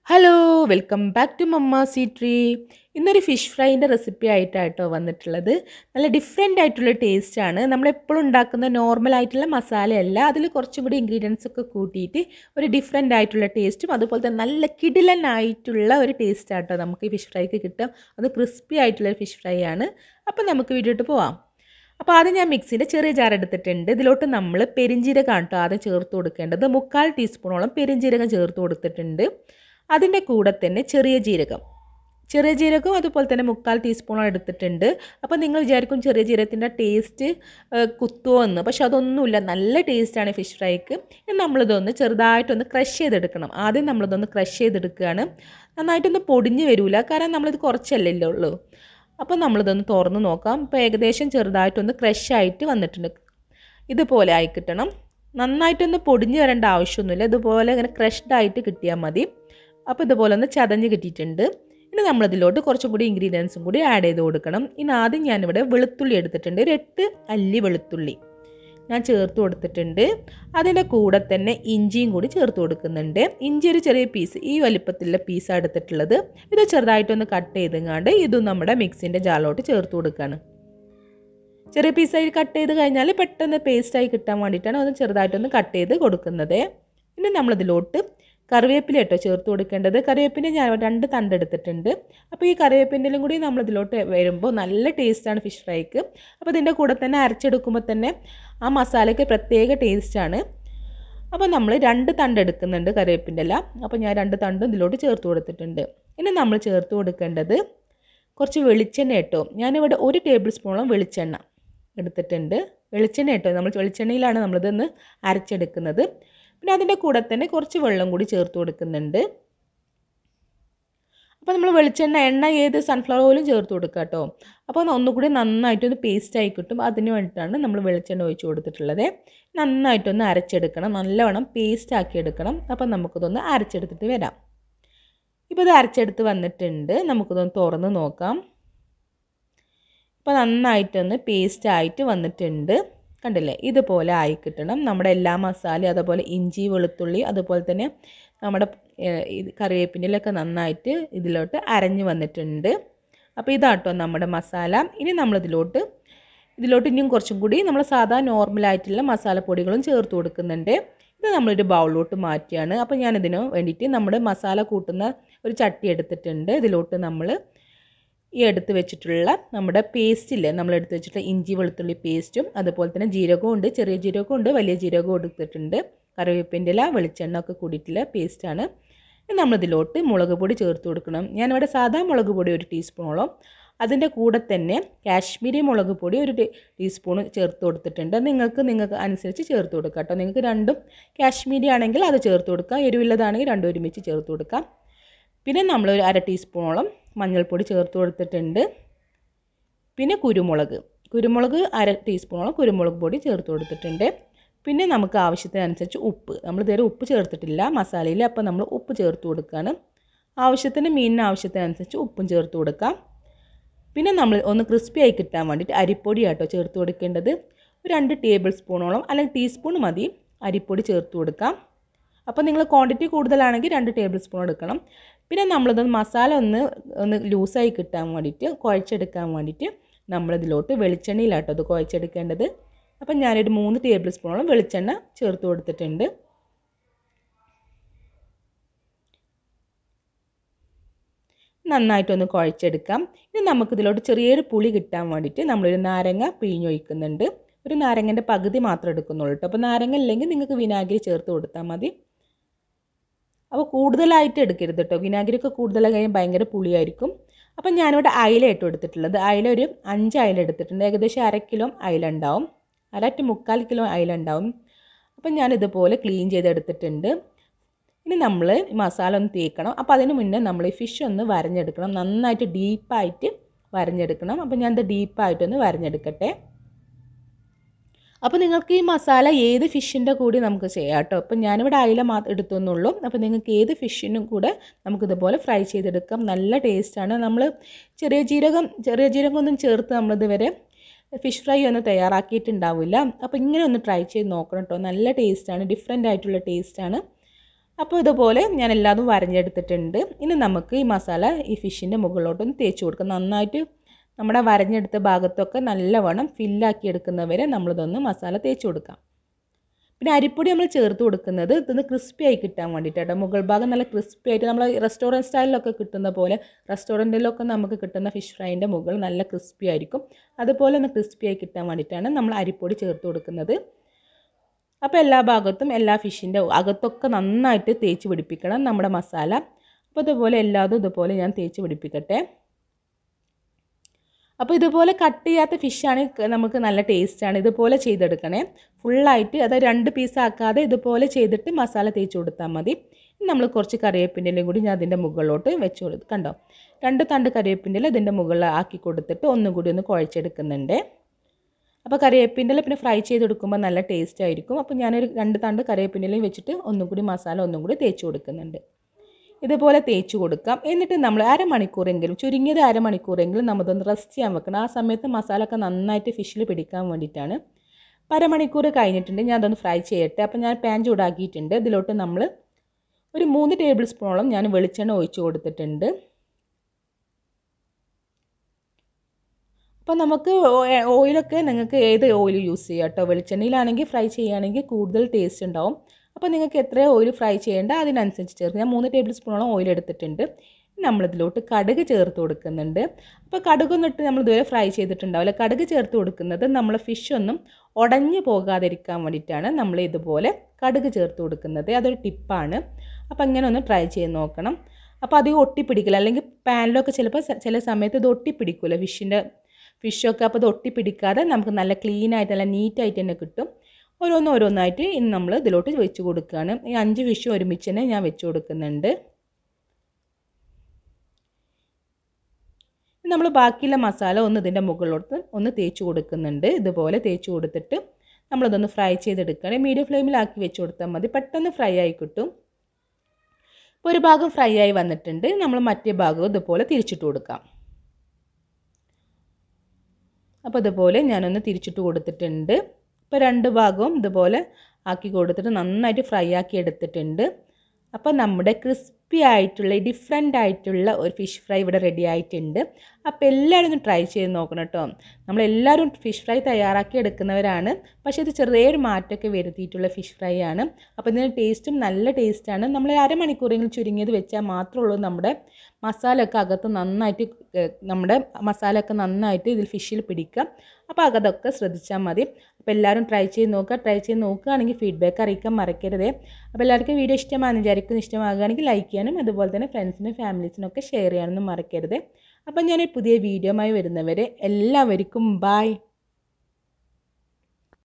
hello welcome back to mamma see tree ഇന്നൊരു fish ഫ്രൈൻ്റെ recipe ആയിട്ടാട്ടോ വന്നിട്ടുള്ളത് നല്ല ഡിഫറെൻ്റ് ആയിട്ടുള്ള ടേസ്റ്റാണ് നമ്മളെപ്പോഴും ഉണ്ടാക്കുന്ന നോർമൽ ആയിട്ടുള്ള മസാലയല്ല അതിൽ കുറച്ചും കൂടി ഇൻഗ്രീഡിയൻസ് ഒക്കെ കൂട്ടിയിട്ട് ഒരു ഡിഫറെൻ്റ് ആയിട്ടുള്ള ടേസ്റ്റും അതുപോലെ തന്നെ നല്ല കിടിലൻ ആയിട്ടുള്ള ഒരു ടേസ്റ്റ് ആട്ടോ നമുക്ക് ഈ ഫിഷ് ഫ്രൈക്ക് കിട്ടുക അത് ക്രിസ്പി ആയിട്ടുള്ള ഫിഷ് ഫ്രൈ ആണ് അപ്പോൾ നമുക്ക് വീഡിയോട്ട് പോവാം അപ്പോൾ ആദ്യം ഞാൻ മിക്സിൻ്റെ ചെറിയ ജാർ എടുത്തിട്ടുണ്ട് ഇതിലോട്ട് നമ്മൾ പെരിഞ്ജീരകം കേട്ടോ ആദ്യം ചേർത്ത് കൊടുക്കേണ്ടത് മുക്കാൽ ടീസ്പൂണോളം പെരിഞ്ജീരകം ചേർത്ത് കൊടുത്തിട്ടുണ്ട് അതിൻ്റെ കൂടെ തന്നെ ചെറിയ ജീരകം ചെറിയ ജീരകം അതുപോലെ തന്നെ മുക്കാൽ ടീസ്പൂണോളം എടുത്തിട്ടുണ്ട് അപ്പോൾ നിങ്ങൾ വിചാരിക്കും ചെറിയ ജീരകത്തിൻ്റെ ടേസ്റ്റ് കുത്തുമോ എന്ന് പക്ഷെ അതൊന്നുമില്ല നല്ല ടേസ്റ്റാണ് ഫിഷ് ഫ്രൈക്ക് നമ്മളിതൊന്ന് ചെറുതായിട്ടൊന്ന് ക്രഷ് ചെയ്തെടുക്കണം ആദ്യം നമ്മളിതൊന്ന് ക്രഷ് ചെയ്തെടുക്കുകയാണ് നന്നായിട്ടൊന്ന് പൊടിഞ്ഞ് വരില്ല കാരണം നമ്മളിത് കുറച്ചല്ലേ ഉള്ളൂ അപ്പോൾ നമ്മളിതൊന്ന് തുറന്ന് നോക്കാം ഇപ്പോൾ ഏകദേശം ചെറുതായിട്ടൊന്ന് ക്രഷ് ആയിട്ട് വന്നിട്ടുണ്ട് ഇതുപോലെ ആയി കിട്ടണം നന്നായിട്ടൊന്ന് പൊടിഞ്ഞ് വരേണ്ട ആവശ്യമൊന്നുമില്ല ഇതുപോലെ ഇങ്ങനെ ക്രഷ്ഡ് ആയിട്ട് കിട്ടിയാൽ മതി അപ്പോൾ ഇതുപോലെ ഒന്ന് ചതഞ്ഞ് കിട്ടിയിട്ടുണ്ട് ഇനി നമ്മളിതിലോട്ട് കുറച്ചും കൂടി ഇൻഗ്രീഡിയൻസും കൂടി ആഡ് ചെയ്ത് കൊടുക്കണം ഇനി ആദ്യം ഞാനിവിടെ വെളുത്തുള്ളി എടുത്തിട്ടുണ്ട് ഒരു എട്ട് അല്ലി വെളുത്തുള്ളി ഞാൻ ചേർത്ത് കൊടുത്തിട്ടുണ്ട് അതിൻ്റെ കൂടെ തന്നെ ഇഞ്ചിയും കൂടി ചേർത്ത് കൊടുക്കുന്നുണ്ട് ഇഞ്ചി ഒരു ചെറിയ പീസ് ഈ വലിപ്പത്തിലുള്ള പീസാണ് എടുത്തിട്ടുള്ളത് ഇത് ചെറുതായിട്ടൊന്ന് കട്ട് ചെയ്തെങ്ങാണ്ട് ഇതും നമ്മുടെ മിക്സിൻ്റെ ജാലോട്ട് ചേർത്ത് കൊടുക്കുകയാണ് ചെറിയ പീസായി കട്ട് ചെയ്ത് കഴിഞ്ഞാൽ പെട്ടെന്ന് പേസ്റ്റായി കിട്ടാൻ വേണ്ടിയിട്ടാണ് അത് ചെറുതായിട്ടൊന്ന് കട്ട് ചെയ്ത് കൊടുക്കുന്നത് ഇനി നമ്മളിതിലോട്ട് കറിവേപ്പില കേട്ടോ ചേർത്ത് കൊടുക്കേണ്ടത് കറിവേപ്പില ഞാൻ രണ്ട് തണ്ട് എടുത്തിട്ടുണ്ട് അപ്പോൾ ഈ കറിവേപ്പിൻ്റെലും കൂടി നമ്മളിതിലോട്ട് വരുമ്പോൾ നല്ല ടേസ്റ്റാണ് ഫിഷ് ഫ്രൈക്ക് അപ്പോൾ ഇതിൻ്റെ കൂടെ തന്നെ അരച്ചെടുക്കുമ്പോൾ തന്നെ ആ മസാലയ്ക്ക് പ്രത്യേക ടേസ്റ്റാണ് അപ്പോൾ നമ്മൾ രണ്ട് തണ്ട് എടുക്കുന്നുണ്ട് കറിവേപ്പിൻ്റെ ഇല അപ്പോൾ ഞാൻ രണ്ട് തണ്ടും ഇതിലോട്ട് ചേർത്ത് കൊടുത്തിട്ടുണ്ട് ഇനി നമ്മൾ ചേർത്ത് കൊടുക്കേണ്ടത് കുറച്ച് വെളിച്ചെണ്ണ കേട്ടോ ഞാനിവിടെ ഒരു ടേബിൾ സ്പൂണോളം വെളിച്ചെണ്ണ എടുത്തിട്ടുണ്ട് വെളിച്ചെണ്ണ കേട്ടോ നമ്മൾ വെളിച്ചെണ്ണയിലാണ് നമ്മളിതൊന്ന് അരച്ചെടുക്കുന്നത് പിന്നെ അതിൻ്റെ കൂടെ തന്നെ കുറച്ച് വെള്ളം കൂടി ചേർത്ത് കൊടുക്കുന്നുണ്ട് അപ്പോൾ നമ്മൾ വെളിച്ചെണ്ണ എണ്ണ ഏത് സൺഫ്ലവർ ഓയിലും ചേർത്ത് കൊടുക്കുക കേട്ടോ അപ്പോൾ ഒന്നുകൂടി നന്നായിട്ടൊന്ന് പേസ്റ്റായി കിട്ടും അതിന് വേണ്ടിയിട്ടാണ് നമ്മൾ വെളിച്ചെണ്ണ ഒഴിച്ച് കൊടുത്തിട്ടുള്ളത് നന്നായിട്ടൊന്ന് അരച്ചെടുക്കണം നല്ലവണ്ണം പേസ്റ്റ് ആക്കി എടുക്കണം അപ്പോൾ നമുക്കിതൊന്ന് അരച്ചെടുത്തിട്ട് വരാം ഇപ്പോൾ ഇത് അരച്ചെടുത്ത് വന്നിട്ടുണ്ട് നമുക്കിതൊന്ന് തുറന്ന് നോക്കാം ഇപ്പോൾ നന്നായിട്ടൊന്ന് പേസ്റ്റ് ആയിട്ട് വന്നിട്ടുണ്ട് കണ്ടില്ലേ ഇതുപോലെ ആയി കിട്ടണം നമ്മുടെ എല്ലാ മസാലയും അതുപോലെ ഇഞ്ചി വെളുത്തുള്ളി അതുപോലെ തന്നെ നമ്മുടെ കറിവേപ്പിൻ്റെലൊക്കെ നന്നായിട്ട് ഇതിലോട്ട് അരഞ്ഞു വന്നിട്ടുണ്ട് അപ്പോൾ ഇതാട്ടോ നമ്മുടെ മസാല ഇനി നമ്മളിതിലോട്ട് ഇതിലോട്ട് ഇനിയും കുറച്ചും കൂടി നമ്മൾ സാധാ നോർമലായിട്ടുള്ള മസാലപ്പൊടികളും ചേർത്ത് കൊടുക്കുന്നുണ്ട് ഇത് നമ്മളൊരു ബൗളിലോട്ട് മാറ്റിയാണ് അപ്പോൾ ഞാനിതിന് വേണ്ടിയിട്ട് നമ്മുടെ മസാല കൂട്ടുന്ന ഒരു ചട്ടി എടുത്തിട്ടുണ്ട് ഇതിലോട്ട് നമ്മൾ ഈ എടുത്ത് വെച്ചിട്ടുള്ള നമ്മുടെ പേസ്റ്റില്ലേ നമ്മൾ എടുത്ത് വെച്ചിട്ടുള്ള ഇഞ്ചി വെളുത്തുള്ളി പേസ്റ്റും അതുപോലെ തന്നെ ജീരകവും ഉണ്ട് ചെറിയ ജീരകവും ഉണ്ട് വലിയ ജീരകവും എടുത്തിട്ടുണ്ട് കറിവേപ്പിൻ്റെ ഇല വെളിച്ചെണ്ണ ഒക്കെ കൂടിയിട്ടുള്ള പേസ്റ്റാണ് നമ്മളിതിലോട്ട് മുളക് പൊടി ചേർത്ത് കൊടുക്കണം ഞാനിവിടെ സാധാ മുളക് പൊടി ഒരു ടീസ്പൂണോളം അതിൻ്റെ കൂടെ തന്നെ കാശ്മീരി മുളക് പൊടി ഒരു ടീസ്പൂൺ ചേർത്ത് കൊടുത്തിട്ടുണ്ട് നിങ്ങൾക്ക് നിങ്ങൾക്ക് അനുസരിച്ച് ചേർത്ത് കൊടുക്കാം കേട്ടോ നിങ്ങൾക്ക് രണ്ടും കാശ്മീരി ആണെങ്കിൽ അത് ചേർത്ത് കൊടുക്കാം എരിവുള്ളതാണെങ്കിൽ രണ്ടും ഒരുമിച്ച് ചേർത്ത് കൊടുക്കാം പിന്നെ നമ്മൾ ഒരു അര ടീസ്പൂണോളം മഞ്ഞൾപ്പൊടി ചേർത്ത് കൊടുത്തിട്ടുണ്ട് പിന്നെ കുരുമുളക് കുരുമുളക് അര ടീസ്പൂണോളം കുരുമുളക് പൊടി ചേർത്ത് കൊടുത്തിട്ടുണ്ട് പിന്നെ നമുക്ക് ആവശ്യത്തിനനുസരിച്ച് ഉപ്പ് നമ്മൾ ഇതുവരെ ഉപ്പ് ചേർത്തിട്ടില്ല മസാലയിൽ അപ്പോൾ നമ്മൾ ഉപ്പ് ചേർത്ത് കൊടുക്കുകയാണ് ആവശ്യത്തിന് മീനിന് ആവശ്യത്തിനനുസരിച്ച് ഉപ്പും ചേർത്ത് കൊടുക്കാം പിന്നെ നമ്മൾ ഒന്ന് ക്രിസ്പി ആയി കിട്ടാൻ വേണ്ടിയിട്ട് അരിപ്പൊടി ആട്ടോ ചേർത്ത് കൊടുക്കേണ്ടത് ഒരു രണ്ട് ടേബിൾ സ്പൂണോളം അല്ലെങ്കിൽ ടീസ്പൂൺ മതി അരിപ്പൊടി ചേർത്ത് കൊടുക്കാം അപ്പോൾ നിങ്ങൾ ക്വാണ്ടിറ്റി കൂടുതലാണെങ്കിൽ രണ്ട് ടേബിൾ സ്പൂൺ എടുക്കണം പിന്നെ നമ്മളിതൊന്ന് മസാല ഒന്ന് ഒന്ന് ലൂസായി കിട്ടാൻ വേണ്ടിയിട്ട് കുഴച്ചെടുക്കാൻ വേണ്ടിയിട്ട് നമ്മളിതിലോട്ട് വെളിച്ചെണ്ണയിലാട്ടോ അത് കുഴച്ചെടുക്കേണ്ടത് അപ്പം ഞാനൊരു മൂന്ന് ടേബിൾ സ്പൂണോളം വെളിച്ചെണ്ണ ചേർത്ത് കൊടുത്തിട്ടുണ്ട് നന്നായിട്ടൊന്ന് കുഴച്ചെടുക്കാം ഇനി നമുക്കിതിലോട്ട് ചെറിയൊരു പുളി കിട്ടാൻ വേണ്ടിയിട്ട് നമ്മളൊരു നാരങ്ങ പിഴിഞ്ഞൊഴിക്കുന്നുണ്ട് ഒരു നാരങ്ങൻ്റെ പകുതി മാത്രം എടുക്കുന്നുള്ളൂ കേട്ടോ അപ്പോൾ നാരങ്ങ ഇല്ലെങ്കിൽ നിങ്ങൾക്ക് വിനാഗിരി ചേർത്ത് കൊടുത്താൽ മതി അപ്പോൾ കൂടുതലായിട്ട് എടുക്കരുത് കേട്ടോ വിനാഗിരിയൊക്കെ കൂടുതലായി കഴിഞ്ഞാൽ ഭയങ്കര പുളിയായിരിക്കും അപ്പം ഞാനിവിടെ അയില ഇട്ട് എടുത്തിട്ടുള്ളത് അയില ഒരു അഞ്ച് അയില എടുത്തിട്ടുണ്ട് ഏകദേശം അര കിലോ അയില ഉണ്ടാവും അര ടു മുക്കാൽ കിലോ അയില ഉണ്ടാവും അപ്പം ഞാൻ ഇതുപോലെ ക്ലീൻ ചെയ്തെടുത്തിട്ടുണ്ട് ഇനി നമ്മൾ മസാല ഒന്ന് തേക്കണം അപ്പോൾ അതിന് മുന്നേ നമ്മൾ ഈ ഫിഷ് ഒന്ന് വരഞ്ഞെടുക്കണം നന്നായിട്ട് ഡീപ്പായിട്ട് വരഞ്ഞെടുക്കണം അപ്പോൾ ഞാനത് ഡീപ്പായിട്ടൊന്ന് വരഞ്ഞെടുക്കട്ടെ അപ്പോൾ നിങ്ങൾക്ക് ഈ മസാല ഏത് ഫിഷിൻ്റെ കൂടി നമുക്ക് ചെയ്യാം കേട്ടോ അപ്പോൾ ഞാനിവിടെ അയില മാത്രം എടുത്തെന്നുള്ളൂ അപ്പോൾ നിങ്ങൾക്ക് ഏത് ഫിഷിനും കൂടെ നമുക്കിതുപോലെ ഫ്രൈ ചെയ്തെടുക്കാം നല്ല ടേസ്റ്റാണ് നമ്മൾ ചെറിയ ജീരകം ചെറിയ ജീരകം ഒന്നും ചേർത്ത് നമ്മളിതുവരെ ഫിഷ് ഫ്രൈ ഒന്നും തയ്യാറാക്കിയിട്ടുണ്ടാവില്ല അപ്പോൾ ഇങ്ങനെ ഒന്ന് ട്രൈ ചെയ്ത് നോക്കണം കേട്ടോ നല്ല ടേസ്റ്റാണ് ഡിഫറെൻ്റ് ആയിട്ടുള്ള ടേസ്റ്റാണ് അപ്പോൾ ഇതുപോലെ ഞാൻ എല്ലാതും വരഞ്ഞെടുത്തിട്ടുണ്ട് ഇനി നമുക്ക് ഈ മസാല ഈ ഫിഷിൻ്റെ മുകളിലോട്ടൊന്ന് തേച്ച് കൊടുക്കാം നന്നായിട്ട് നമ്മുടെ വരഞ്ഞെടുത്ത ഭാഗത്തൊക്കെ നല്ലവണ്ണം ഫില്ലാക്കി എടുക്കുന്നവരെ നമ്മളിതൊന്ന് മസാല തേച്ച് കൊടുക്കാം പിന്നെ അരിപ്പൊടി നമ്മൾ ചേർത്ത് കൊടുക്കുന്നത് ഇതൊന്ന് ക്രിസ്പി ആയി കിട്ടാൻ വേണ്ടിയിട്ടാണ് മുകൾ ഭാഗം നല്ല ക്രിസ്പി ആയിട്ട് നമ്മൾ റെസ്റ്റോറൻറ്റ് സ്റ്റൈലിലൊക്കെ കിട്ടുന്ന പോലെ റെസ്റ്റോറൻറ്റിലൊക്കെ നമുക്ക് കിട്ടുന്ന ഫിഷ് ഫ്രൈൻ്റെ മുകൾ നല്ല ക്രിസ്പി ആയിരിക്കും അതുപോലെ ഒന്ന് ക്രിസ്പി ആയി കിട്ടാൻ വേണ്ടിയിട്ടാണ് നമ്മൾ അരിപ്പൊടി ചേർത്ത് കൊടുക്കുന്നത് അപ്പോൾ എല്ലാ ഭാഗത്തും എല്ലാ ഫിഷിൻ്റെ അകത്തൊക്കെ നന്നായിട്ട് തേച്ച് പിടിപ്പിക്കണം നമ്മുടെ മസാല അപ്പോൾ ഇതുപോലെ എല്ലാതും ഇതുപോലെ ഞാൻ തേച്ച് പിടിപ്പിക്കട്ടെ അപ്പോൾ ഇതുപോലെ കട്ട് ചെയ്യാത്ത ഫിഷാണ് നമുക്ക് നല്ല ടേസ്റ്റാണ് ഇതുപോലെ ചെയ്തെടുക്കണേ ഫുള്ളായിട്ട് അത് രണ്ട് പീസ് ആക്കാതെ ഇതുപോലെ ചെയ്തിട്ട് മസാല തേച്ച് കൊടുത്താൽ മതി നമ്മൾ കുറച്ച് കറിവേപ്പിൻ്റെലും കൂടി ഞാൻ അതിൻ്റെ മുകളിലോട്ട് വെച്ച് കൊടുത്തു കണ്ടോ രണ്ട് തണ്ട് കറിവേപ്പിൻ്റെ ഇതിൻ്റെ മുകളിൽ ആക്കി കൊടുത്തിട്ട് ഒന്നും കൂടി ഒന്ന് കുഴച്ചെടുക്കുന്നുണ്ട് അപ്പോൾ കറിവേപ്പിൻ്റെ പിന്നെ ഫ്രൈ ചെയ്തെടുക്കുമ്പോൾ നല്ല ടേസ്റ്റ് ആയിരിക്കും അപ്പോൾ ഞാനൊരു രണ്ട് തണ്ട് കറിവേപ്പിൻ്റെലും വെച്ചിട്ട് ഒന്നും കൂടി മസാല ഒന്നും കൂടി തേച്ച് കൊടുക്കുന്നുണ്ട് ഇതുപോലെ തേച്ച് കൊടുക്കാം എന്നിട്ട് നമ്മൾ അരമണിക്കൂറെങ്കിലും ചുരുങ്ങിയത് അരമണിക്കൂറെങ്കിലും നമ്മളൊന്ന് റെസ്റ്റ് ചെയ്യാൻ വെക്കണം ആ സമയത്ത് മസാല ഒക്കെ നന്നായിട്ട് ഫിഷിൽ പിടിക്കാൻ വേണ്ടിയിട്ടാണ് അപ്പോൾ അരമണിക്കൂർ കഴിഞ്ഞിട്ടുണ്ട് ഞാൻ അതൊന്ന് ഫ്രൈ ചെയ്യട്ടെ അപ്പോൾ ഞാൻ പാൻ ചൂടാക്കിയിട്ടുണ്ട് ഇതിലോട്ട് നമ്മൾ ഒരു മൂന്ന് ടേബിൾ സ്പൂണോളം ഞാൻ വെളിച്ചെണ്ണ ഒഴിച്ച് കൊടുത്തിട്ടുണ്ട് അപ്പോൾ നമുക്ക് ഓയിലൊക്കെ നിങ്ങൾക്ക് ഏത് ഓയിൽ യൂസ് ചെയ്യാം കേട്ടോ വെളിച്ചെണ്ണയിലാണെങ്കിൽ ഫ്രൈ ചെയ്യുകയാണെങ്കിൽ കൂടുതൽ ടേസ്റ്റ് ഉണ്ടാവും അപ്പോൾ നിങ്ങൾക്ക് എത്ര ഓയിൽ ഫ്രൈ ചെയ്യേണ്ട അതിനനുസരിച്ച് ചേർത്ത് ഞാൻ മൂന്ന് ടേബിൾ സ്പൂണോളം ഓയിൽ എടുത്തിട്ടുണ്ട് നമ്മളിതിലോട്ട് കടുക് ചേർത്ത് കൊടുക്കുന്നുണ്ട് അപ്പോൾ കടുകൊന്നും ഇട്ട് നമ്മൾ ഇതുവരെ ഫ്രൈ ചെയ്തിട്ടുണ്ടാവില്ല കടുക് ചേർത്ത് കൊടുക്കുന്നത് നമ്മൾ ഫിഷ് ഒന്നും ഉടഞ്ഞു പോകാതിരിക്കാൻ വേണ്ടിയിട്ടാണ് നമ്മൾ ഇതുപോലെ കടുക് ചേർത്ത് കൊടുക്കുന്നത് അതൊരു ടിപ്പാണ് അപ്പോൾ അങ്ങനെ ഒന്ന് ട്രൈ ചെയ്ത് നോക്കണം അപ്പോൾ അധികം ഒട്ടിപ്പിടിക്കില്ല അല്ലെങ്കിൽ പാനിലൊക്കെ ചിലപ്പോൾ ചില സമയത്ത് ഇത് ഒട്ടിപ്പിടിക്കില്ല ഫിഷിൻ്റെ ഫിഷൊക്കെ അപ്പോൾ ഇത് ഒട്ടിപ്പിടിക്കാതെ നമുക്ക് നല്ല ക്ലീൻ ആയിട്ട് നല്ല നീറ്റായിട്ട് തന്നെ കിട്ടും ഓരോന്ന് ഓരോന്നായിട്ട് ഇന്ന് നമ്മൾ ഇതിലോട്ട് വെച്ച് കൊടുക്കുകയാണ് ഈ അഞ്ച് ഫിഷ് ഒരുമിച്ച് തന്നെ ഞാൻ വെച്ച് കൊടുക്കുന്നുണ്ട് നമ്മൾ ബാക്കിയുള്ള മസാല ഒന്ന് ഇതിൻ്റെ മുകളിലോട്ട് ഒന്ന് തേച്ച് കൊടുക്കുന്നുണ്ട് ഇതുപോലെ തേച്ച് കൊടുത്തിട്ട് നമ്മളതൊന്ന് ഫ്രൈ ചെയ്തെടുക്കുകയാണ് മീഡിയം ഫ്ലെയിമിലാക്കി വെച്ച് കൊടുത്താൽ മതി പെട്ടെന്ന് ഫ്രൈ ആയി കിട്ടും ഇപ്പോൾ ഒരു ഭാഗം ഫ്രൈ ആയി വന്നിട്ടുണ്ട് നമ്മൾ മറ്റേ ഭാഗവും ഇതുപോലെ തിരിച്ചിട്ട് കൊടുക്കാം അപ്പോൾ ഇതുപോലെ ഞാനൊന്ന് തിരിച്ചിട്ട് കൊടുത്തിട്ടുണ്ട് ഇപ്പോൾ രണ്ട് ഭാഗവും ഇതുപോലെ ആക്കി കൊടുത്തിട്ട് നന്നായിട്ട് ഫ്രൈ ആക്കി എടുത്തിട്ടുണ്ട് അപ്പോൾ നമ്മുടെ ക്രിസ്പി ആയിട്ടുള്ള ഡിഫറെൻ്റ് ആയിട്ടുള്ള ഒരു ഫിഷ് ഫ്രൈ ഇവിടെ റെഡി ആയിട്ടുണ്ട് അപ്പോൾ എല്ലാവരും ഒന്ന് ട്രൈ ചെയ്ത് നോക്കണം കേട്ടോ നമ്മളെല്ലാവരും ഫിഷ് ഫ്രൈ തയ്യാറാക്കി എടുക്കുന്നവരാണ് പക്ഷേ ഇത് ചെറിയൊരു മാറ്റമൊക്കെ വരുത്തിയിട്ടുള്ള ഫിഷ് ഫ്രൈ ആണ് അപ്പോൾ ഇതിൻ്റെ ടേസ്റ്റും നല്ല ടേസ്റ്റാണ് നമ്മൾ അരമണിക്കൂറെങ്കിലും ചുരുങ്ങിയത് വെച്ചാൽ മാത്രമേ ഉള്ളൂ നമ്മുടെ മസാലയൊക്കെ അകത്ത് നന്നായിട്ട് നമ്മുടെ മസാലയൊക്കെ നന്നായിട്ട് ഇതിൽ ഫിഷിൽ പിടിക്കുക അപ്പോൾ അതൊക്കെ ശ്രദ്ധിച്ചാൽ മതി അപ്പോൾ എല്ലാവരും ട്രൈ ചെയ്ത് നോക്കുക ട്രൈ ചെയ്ത് നോക്കുകയാണെങ്കിൽ ഫീഡ്ബാക്ക് അറിയിക്കാൻ മറക്കരുത് അപ്പോൾ എല്ലാവർക്കും വീഡിയോ ഇഷ്ടമാണെന്ന് വിചാരിക്കുന്നു ഇഷ്ടമാകുകയാണെങ്കിൽ ലൈക്ക് ചെയ്യാനും അതുപോലെ തന്നെ ഫ്രണ്ട്സിനും ഫാമിലീസിനൊക്കെ ഷെയർ ചെയ്യാനൊന്നും മറക്കരുത് അപ്പം ഞാൻ പുതിയ വീഡിയോയുമായി വരുന്നവരെ എല്ലാവർക്കും ബായ്